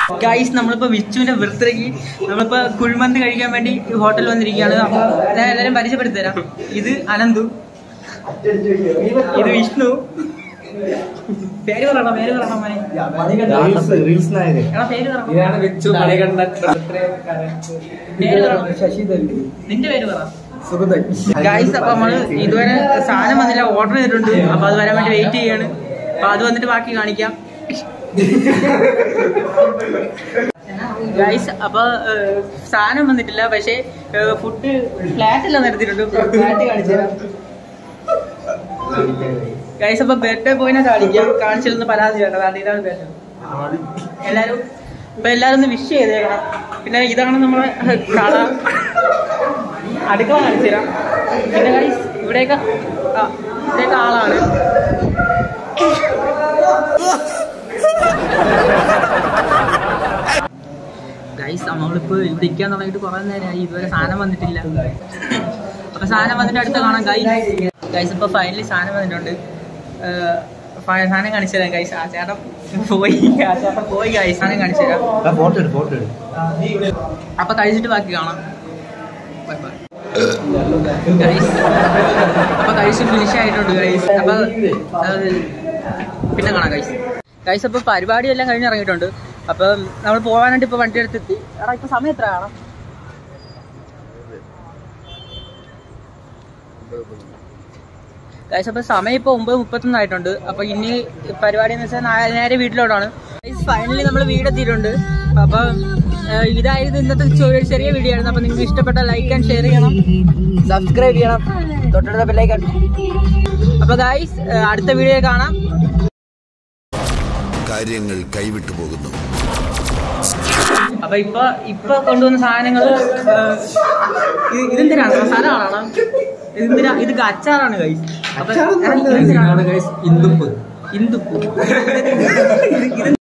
Guys നമ്മളിപ്പോ വിച്ചുവിന്റെ ബർത്ത്ഡേക്ക് നമ്മളിപ്പോ കുഴിമന്ത് കഴിക്കാൻ വേണ്ടി ഹോട്ടലിൽ വന്നിരിക്കുകയാണ് അപ്പൊ ഞാൻ എല്ലാരും പരിചയപ്പെടുത്തി തരാം ഇത് അനന്തു ഇത് വിഷ്ണു പേര് പറയണം പേര് പറയണം മോനെ എടാ പേര് പറയണം ഇതാണ് വെച്ചു മണികണ്ഠൻ പേര് പറയണം നിന്റെ പേര് പറ ഗൈസ് അപ്പൊ നമ്മള് ഇതുവരെ സാധനം വന്നില്ല ഓർഡർ ചെയ്തിട്ടുണ്ട് അപ്പൊ അത് വരാൻ വേണ്ടി വെയിറ്റ് ചെയ്യാണ് അപ്പൊ അത് വന്നിട്ട് ബാക്കി കാണിക്കാം ഗൈസ് അപ്പൊ ഏഹ്, സാധനം വന്നിട്ടില്ല പക്ഷേ ഫുഡ് ഫ്ലാറ്റിലാണ് നിർത്തിയിട്ടുണ്ട് ഫ്ലാറ്റ് കാണിച്ചു തരാം ഗൈസ് അപ്പൊ ബർത്ത്ഡേ പോയിനെ കാണിക്കാം കാണിച്ചിരുന്ന പരാതി വേണ്ട കാരണം ഇതാണ് ബർത്ത്ഡേ എല്ലാരും ഇപ്പൊ എല്ലാരും ഒന്ന് വിഷ് ചെയ്തേക്കണം പിന്നെ ഇതാണ് നമ്മളെ കട അടുക്കള കാണിച്ചു തരാം പിന്നെ ഗൈസ് ഇവിടെയൊക്കെ ആ, ഇവിടെയൊക്കെ ആളാണ് ഗൈസ് നമ്മളിപ്പോ ഇവിടെ ഇരിക്കാൻ തുടങ്ങിയിട്ട് കുറെ നേരമായി ഇതുവരെ സാധനം വന്നിട്ടില്ല അപ്പൊ സാധനം വന്നിട്ട് അടുത്ത കാണാം ഗൈസ് ഗൈസ് ഇപ്പൊ ഫൈനലി സാധനം വന്നിട്ടുണ്ട് ഏഹ്, ഫ- സാധനം കാണിച്ചു തരാം ഗൈസ് ആ ചേട്ടൻ പോയി ആ ചേട്ടൻ പോയി ഗൈസ് സാധനം കാണിച്ചു തരാം ഫോട്ടോ എടു ഫോട്ടോ എടു അപ്പൊ കഴിച്ചിട്ട് ബാക്കി കാണാം Bye bye. Guys, അപ്പൊ കഴിച്ച് ഫിനിഷ് ആയിട്ടുണ്ട് ഗൈസ് അപ്പൊ അത് പിന്നെ കാണാം ഗൈസ് ഗൈസ് അപ്പൊ പരിപാടി എല്ലാം കഴിഞ്ഞ് ഇറങ്ങിയിട്ടുണ്ട് അപ്പൊ നമ്മൾ പോകാനായിട്ട് ഇപ്പൊ വണ്ടി എടുത്തെത്തി എടാ ഇപ്പൊ സമയം എത്ര കാണാം ഗൈസ് അപ്പൊ സമയം ഇപ്പൊ ഒമ്പത് മുപ്പത്തൊന്ന് ആയിട്ടുണ്ട് അപ്പൊ ഇനി പരിപാടി എന്ന് വെച്ചാൽ നാ- നേരെ വീട്ടിലോട്ടാണ് ഗൈസ് ഫൈനലി നമ്മൾ വീടെത്തിയിട്ടുണ്ട് അപ്പൊ ഏഹ്, ഇതായിരുന്നു ഇന്നത്തെ ചെ- ചെറിയ വീഡിയോ ആയിരുന്നു അപ്പൊ നിങ്ങൾക്ക് ഇഷ്ടപ്പെട്ട ലൈക്ക് ആൻഡ് ഷെയർ ചെയ്യണം സബ്സ്ക്രൈബ് ചെയ്യണം തൊട്ടടുത്ത ബെല്ലൈക്കൺ അപ്പൊ ഗൈസ് അടുത്ത വീഡിയോ കാണാം കാര്യങ്ങൾ കൈവിട്ടു പോകുന്നു അപ്പൊ ഇപ്പൊ ഇപ്പൊ കൊണ്ടുവന്ന സാധനങ്ങള് ഏഹ്, ഇത് ഇതെന്തിനാണ് മസാലകളാണ് ഇതെന്തിനാ ഇത് അച്ചാറാണ് ഗൈസ് അപ്പൊ ഇതെന്തിനാണ് ഇതാണ് ഗൈസ് ഇന്ദുപ്പ് ഇന്ദുപ്പൂ ഇത്